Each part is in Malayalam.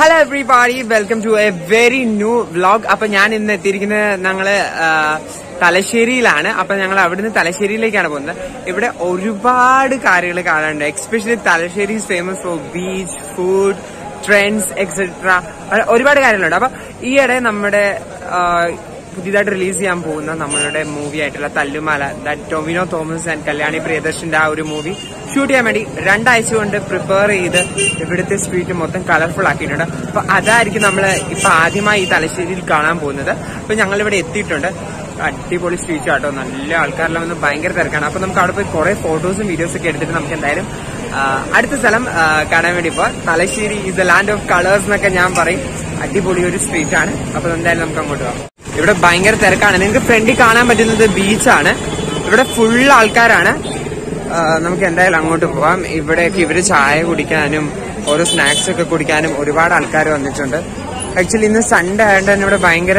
hello everybody welcome to a very new vlog അപ്പൊ ഞാൻ ഇന്ന് എത്തിയിരിക്കുന്നത് ഞങ്ങള് ആ, തലശ്ശേരിയിലാണ് അപ്പൊ ഞങ്ങൾ അവിടുന്ന് തലശ്ശേരിയിലേക്കാണ് പോകുന്നത് ഇവിടെ ഒരുപാട് കാര്യങ്ങൾ കാണാനുണ്ട് especially Thalassery famous for beach food trends etcetera ഒരുപാട് കാര്യങ്ങളുണ്ട് അപ്പൊ ഈയിടെ നമ്മുടെ ആ, പുതിയതായിട്ട് റിലീസ് ചെയ്യാൻ പോകുന്ന നമ്മളുടെ മൂവി ആയിട്ടുള്ള തല്ലുമാല ദാറ്റ് ടൊവിനോ തോമസ് ആൻഡ് കല്യാണി പ്രിയദർശന്റെ ആ ഒരു മൂവി ഷൂട്ട് ചെയ്യാൻ വേണ്ടി രണ്ടാഴ്ച കൊണ്ട് പ്രിപ്പയർ ചെയ്ത് ഇവിടുത്തെ സ്ട്രീറ്റ് മൊത്തം കളർഫുൾ ആക്കിയിട്ടുണ്ട് അപ്പൊ അതായിരിക്കും നമ്മൾ ഇപ്പൊ ആദ്യമായി ഈ തലശ്ശേരിയിൽ കാണാൻ പോകുന്നത് അപ്പൊ ഞങ്ങൾ ഇവിടെ എത്തിയിട്ടുണ്ട് അടിപൊളി സ്ട്രീറ്റ് ആട്ടോ നല്ല ആൾക്കാരെല്ലാം വന്ന് ഭയങ്കര തിരക്കാണ് അപ്പൊ നമുക്ക് അവിടെ പോയി കുറെ ഫോട്ടോസും വീഡിയോസും ഒക്കെ എടുത്തിട്ട് നമുക്ക് എന്തായാലും ആ, അടുത്ത സ്ഥലം ആ, കാണാൻ വേണ്ടി പോവാം Thalassery is the land of colours എന്നൊക്കെ ഞാൻ പറയും അടിപൊളി ഒരു സ്ട്രീറ്റ് ആണ് അപ്പൊ എന്തായാലും നമുക്ക് അങ്ങോട്ട് പോവാം ഇവിടെ ഭയങ്കര തിരക്കാണ് നിങ്ങൾക്ക് ഫ്രണ്ടിൽ കാണാൻ പറ്റുന്നത് ബീച്ചാണ് ഇവിടെ ഫുൾ ആൾക്കാരാണ് ആ, നമുക്ക് എന്തായാലും അങ്ങോട്ട് പോവാം ഇവിടെയൊക്കെ ഇവര് ചായ കുടിക്കാനും ഓരോ സ്നാക്സ് ഒക്കെ കുടിക്കാനും ഒരുപാട് ആൾക്കാർ വന്നിട്ടുണ്ട് ആക്ച്വലി ഇന്ന് സൺഡേ ആയതുകൊണ്ട് തന്നെ ഇവിടെ ഭയങ്കര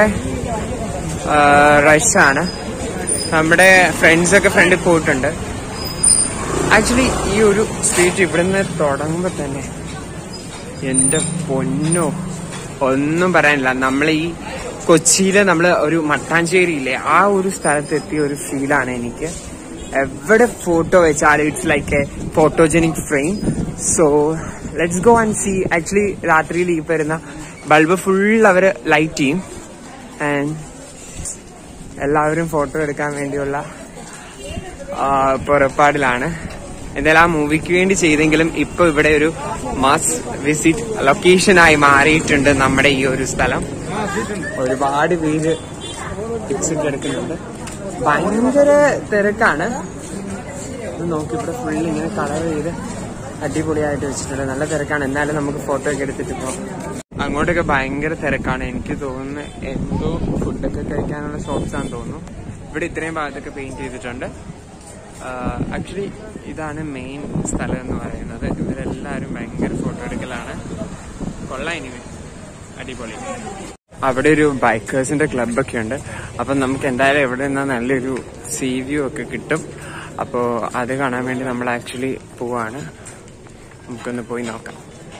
റഷാണ് നമ്മുടെ ഫ്രണ്ട്സ് ഒക്കെ ഫ്രണ്ടിൽ പോയിട്ടുണ്ട് ആക്ച്വലി ഈ ഒരു സ്ട്രീറ്റ് ഇവിടുന്ന് തുടങ്ങുമ്പോ തന്നെ എന്റെ പൊന്നോ ഒന്നും പറയാനില്ല നമ്മൾ ഈ കൊച്ചിയിലെ നമ്മൾ ഒരു മട്ടാഞ്ചേരിയില്ലേ ആ ഒരു സ്ഥലത്ത് എത്തിയ ഒരു ഫീലാണ് എനിക്ക് എവിടെ ഫോട്ടോ വെച്ചാലും it's like a photogenic frame so let's go and see actually രാത്രിയിൽ ഈ വരുന്ന ബൾബ് ഫുൾ അവർ ലൈറ്റ് ചെയ്യും ആൻഡ് എല്ലാവരും ഫോട്ടോ എടുക്കാൻ വേണ്ടിയുള്ള ആ, പുറപ്പാടിലാണ് എന്തായാലും ആ മൂവിക്ക് വേണ്ടി ചെയ്തെങ്കിലും ഇപ്പൊ ഇവിടെ ഒരു മാസ് വിസിറ്റ് ലൊക്കേഷനായി മാറിയിട്ടുണ്ട് നമ്മുടെ ഈ ഒരു സ്ഥലം ഒരുപാട് പേര് പിക്സൊക്കെ എടുക്കുന്നുണ്ട് ഭയങ്കര തിരക്കാണ് ഇത് നോക്കി ഇവിടെ ഫുൾ ഇങ്ങനെ കളർ ചെയ്ത് അടിപൊളിയായിട്ട് വെച്ചിട്ടുണ്ട് നല്ല തിരക്കാണ് എന്നാലും നമുക്ക് ഫോട്ടോ ഒക്കെ എടുത്തിട്ട് പോകാം അങ്ങോട്ടൊക്കെ ഭയങ്കര തിരക്കാണ് എനിക്ക് തോന്നുന്നു എന്തോ ഫുഡൊക്കെ കഴിക്കാനുള്ള ഷോപ്സ് ആണെന്ന് തോന്നുന്നു ഇവിടെ ഇത്രയും ഭാഗത്തൊക്കെ പെയിന്റ് ചെയ്തിട്ടുണ്ട് ആക്ച്വലി ഇതാണ് മെയിൻ സ്ഥലം എന്ന് പറയുന്നത് ഇവരെല്ലാവരും ഭയങ്കര ഫോട്ടോ എടുക്കലാണ് കൊള്ളാം ഇനി അടിപൊളി അവിടെ ഒരു ബൈക്കേഴ്സിന്റെ ക്ലബൊക്കെ ഉണ്ട് അപ്പൊ നമുക്ക് എന്തായാലും എവിടെ നിന്നാ നല്ലൊരു സീ വ്യൂ ഒക്കെ കിട്ടും അപ്പോ അത് കാണാൻ വേണ്ടി നമ്മൾ ആക്ച്വലി പോവാണ് നമുക്കൊന്ന് പോയി നോക്കാം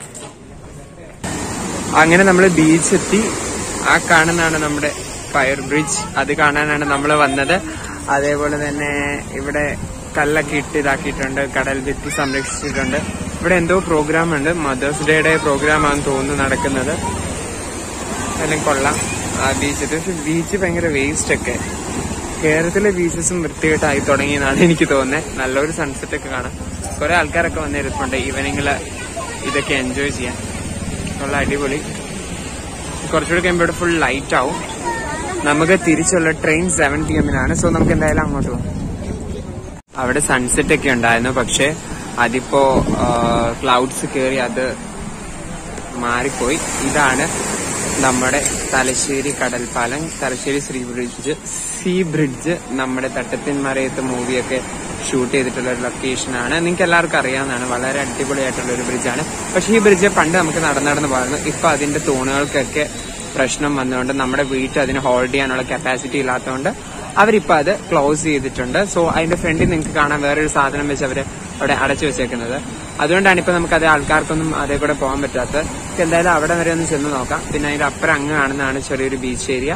അങ്ങനെ നമ്മൾ ബീച്ച് എത്തി ആ കാണുന്നതാണ് നമ്മുടെ ഫയർ ബ്രിഡ്ജ് അത് കാണാനാണ് നമ്മൾ വന്നത് അതേപോലെ തന്നെ ഇവിടെ കല്ലൊക്കെ ഇട്ട് ഇതാക്കിയിട്ടുണ്ട് കടൽ ഭിത്തി സംരക്ഷിച്ചിട്ടുണ്ട് ഇവിടെ എന്തോ പ്രോഗ്രാം ഉണ്ട് മദേഴ്സ് ഡേയുടെ പ്രോഗ്രാം ആണെന്ന് തോന്നുന്നു നടക്കുന്നത് എല്ലാം കൊള്ളാം ആ ബീച്ച് പക്ഷെ ബീച്ച് ഭയങ്കര വേസ്റ്റ് ഒക്കെ കേരളത്തിലെ ബീച്ചസും വൃത്തികെട്ടായി തുടങ്ങിയെന്നാണ് എനിക്ക് തോന്നുന്നത് നല്ലൊരു സൺസെറ്റ് ഒക്കെ കാണാം കുറെ ആൾക്കാരൊക്കെ വന്നിരിപ്പുണ്ട് ഈവനിങ്ങില് ഇതൊക്കെ എൻജോയ് ചെയ്യാൻ ഉള്ള അടിപൊളി കുറച്ചുകൂടി കഴിയുമ്പോൾ ഇവിടെ ഫുൾ ലൈറ്റ് ആവും നമുക്ക് തിരിച്ചുള്ള ട്രെയിൻ സെവൻ പി എമ്മിനാണ് സോ നമുക്ക് എന്തായാലും അങ്ങോട്ട് പോകാം അവിടെ സൺസെറ്റ് ഒക്കെ ഉണ്ടായിരുന്നു പക്ഷെ അതിപ്പോ ക്ലൗഡ്സ് കയറി അത് മാറിപ്പോയി ഇതാണ് നമ്മുടെ തലശ്ശേരി കടൽപ്പാലം Thalassery sea bridge sea bridge നമ്മുടെ തട്ടത്തിൻ മറയത്ത് മൂവിയൊക്കെ ഷൂട്ട് ചെയ്തിട്ടുള്ള ഒരു ലൊക്കേഷനാണ് നിങ്ങൾക്ക് എല്ലാവർക്കും അറിയാവുന്നതാണ് വളരെ അടിപൊളിയായിട്ടുള്ള ഒരു ബ്രിഡ്ജാണ് പക്ഷേ ഈ ബ്രിഡ്ജ് പണ്ട് നമുക്ക് നടന്നു നടന്ന് പോയിരുന്നു ഇപ്പൊ അതിന്റെ തൂണുകൾക്കൊക്കെ പ്രശ്നം വന്നുകൊണ്ട് നമ്മുടെ വീട്ടിൽ അതിന് ഹോൾഡ് ചെയ്യാനുള്ള കപ്പാസിറ്റി ഇല്ലാത്തതുകൊണ്ട് അവരിപ്പോ അത് ക്ലോസ് ചെയ്തിട്ടുണ്ട് സോ അതിന്റെ ഫ്രണ്ടിൽ നിങ്ങൾക്ക് കാണാൻ വേറൊരു സാധനം വെച്ച് അവര് അവിടെ അടച്ചു വെച്ചേക്കുന്നത് അതുകൊണ്ടാണ് ഇപ്പൊ നമുക്ക് അത് ആൾക്കാർക്കൊന്നും അതേ കൂടെ പോകാൻ പറ്റാത്തത് നമുക്ക് എന്തായാലും അവിടെ വരെ ഒന്ന് ചെന്ന് നോക്കാം പിന്നെ അതിന്റെ അപ്പുറം അങ്ങ് കാണുന്നതാണ് ചെറിയൊരു ബീച്ച് ഏരിയ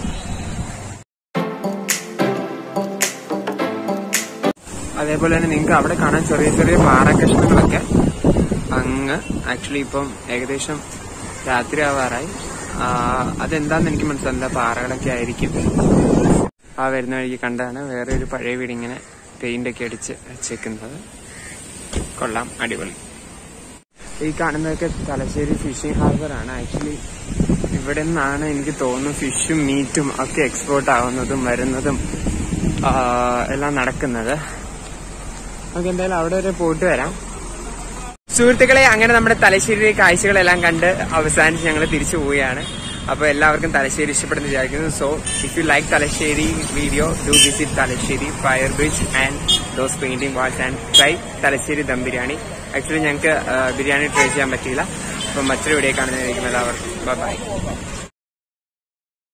അതേപോലെ തന്നെ നിങ്ങൾക്ക് അവിടെ കാണാൻ ചെറിയ ചെറിയ പാറക്കഷ്ണങ്ങളൊക്കെ അങ്ങ് ആക്ച്വലി ഇപ്പം ഏകദേശം രാത്രി ആവാറായി ആ, അതെന്താന്ന് എനിക്ക് മനസ്സിലായില്ല പാറകളൊക്കെ ആയിരിക്കും ആ വരുന്ന വഴിക്ക് കണ്ടാണ് വേറെ ഒരു പഴയ വീട് ഇങ്ങനെ പെയിന്റ് ഒക്കെ അടിച്ച് വെച്ചേക്കുന്നത് കൊള്ളാം അടിപൊളി ഈ കാണുന്നതൊക്കെ തലശ്ശേരി ഫിഷിംഗ് ഹാർബർ ആണ് ആക്ച്വലി ഇവിടെ നിന്നാണ് എനിക്ക് തോന്നുന്നു ഫിഷും മീറ്റും ഒക്കെ എക്സ്പോർട്ട് ആവുന്നതും വരുന്നതും ആ, എല്ലാം നടക്കുന്നത് നമുക്ക് എന്തായാലും അവിടെ വരെ പോയിട്ട് വരാം സുഹൃത്തുക്കളെ അങ്ങനെ നമ്മുടെ തലശ്ശേരിയിലെ കാഴ്ചകളെല്ലാം കണ്ട് അവസാനിച്ച് ഞങ്ങൾ തിരിച്ചു പോവുകയാണ് അപ്പൊ എല്ലാവർക്കും തലശ്ശേരി ഇഷ്ടപ്പെടുന്ന വിചാരിക്കുന്നു so if you like Thalassery video do visit Thalassery fire bridge and those painting walls and try Thalassery dum biryani actually ഞങ്ങൾക്ക് ബിരിയാണി ട്രൈ ചെയ്യാൻ പറ്റിയില്ല അപ്പം മറ്റൊരു വീഡിയോ കാണുന്നതായിരിക്കും എല്ലാവർക്കും ബൈ